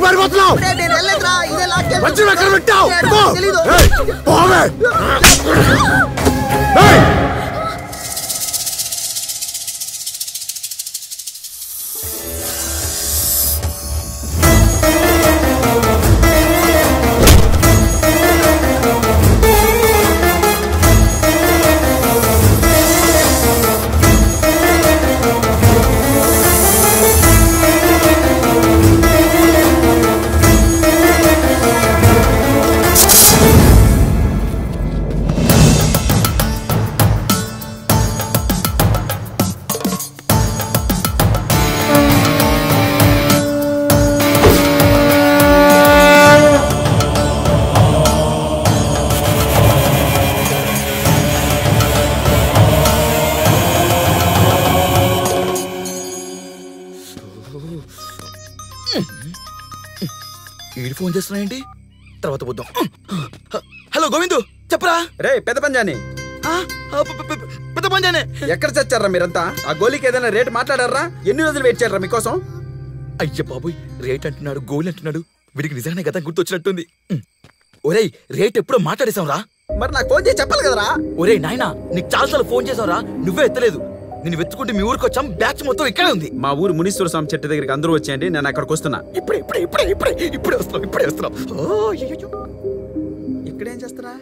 పారిపోతున్నావు ఒరేయ్, నేను వెళ్ళలేదురా ఇదే లాస్ట్ టైం. వచ్చి ఎక్కడ పెట్టావు ఏడు, పో. తెలీదు. ఏయ్, పోవే. ఏయ్, ఈడు ఫోన్ చేస్తున్నా ఏంటి తర్వాత పోద్దాం హలో గోవిందు చెప్పరా రే పెద్ద పంజాని ఆ, ఆ, పె- పె- పె- పెద్ద పంజానే ఎక్కడ చచ్చారా మీరంతా ఆ గోలీకి ఏదైనా రేట్ మాట్లాడారా ఎన్ని రోజులు వెయిట్ చేయారా మీకోసం అయ్య బాబోయ్ రేట్ అంటున్నాడు గోల్ అంటున్నాడు వీడికి నిజంగానే గతం గుర్తొచ్చినట్టుంది ఉమ్. ఒరేయ్ రేట్ ఎప్పుడో మాట్లాడేశాం రా మరి నాకు ఫోన్ చేసి చెప్పాలి కదరా ఒరేయ్ నాయనా నీకు చాలాసార్లు ఫోన్ చేసావురా నువ్వే ఎత్తలేదు నేను వెతుకుంటే మీ ఊరికి వచ్చాం బ్యాచ్ మొత్తం ఇక్కడే ఉంది మా ఊరు మునీశ్వర స్వామి చెట్టు దగ్గరికి అందరూ వచ్చేయండి నేను అక్కడికి వస్తున్నా ఇప్పుడే ఇప్పుడే ఇప్పుడే ఇప్పుడే ఇప్పుడే వస్తున్నాం ఇప్పుడే వస్తున్నాం ఓ, అయ్యయ్యో. ఇక్కడేం చేస్తారా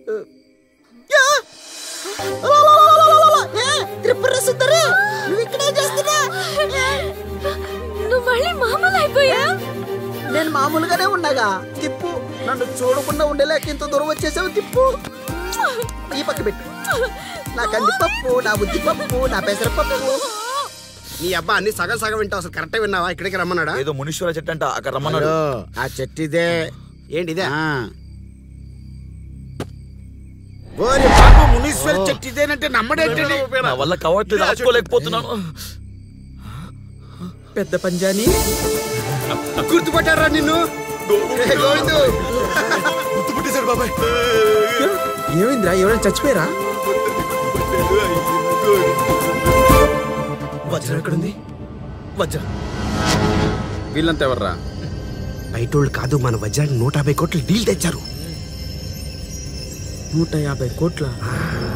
ఏ, త్రిపుర సుందరి నువ్వు ఇక్కడే చేస్తున్నా నువ్వు మళ్ళీ మామూలు అయిపోయా నేను మామూలుగానే ఉండగా తిప్పు నన్ను చూడకుండా ఉండలేక ఇంత దూరం వచ్చేసావు తిప్పు ఈ పక్క పెట్టు నా కందిపప్పు నా ఉద్దిపప్పు నా పెసరపప్పు నీ అబ్బా అన్ని సగం సగం వింటావు అసలు కరెక్ట్ విన్నావా ఇక్కడికి రమ్మన్నాడా ఏదో మునీశ్వర చెట్టు అంట అక్కడ రమ్మన్నాడు హలో, ఆ చెట్టు ఇదే ఏంటి ఇదే ఓరి బాబు మునీశ్వర్ చెట్టు ఇదేనంటే నమ్మడేంటండి నా వల్ల కావట్లేదు ఆపుకోలేకపోతున్నాను పెద్ద పంజాని గుర్తుపట్టారా నిన్ను ఏ, గోవిందు గుర్తుపట్టేశాడు బాబాయ్ ఏమైందిరా ఎవరైనా చచ్చిపోయారా వజ్రం ఎక్కడుంది వజ్రం వీళ్ళంతా ఎవర్రా బయటోళ్ళు కాదు మన వజ్రానికి నూట యాభై కోట్లు డీల్ తెచ్చారు నూట యాభై కోట్ల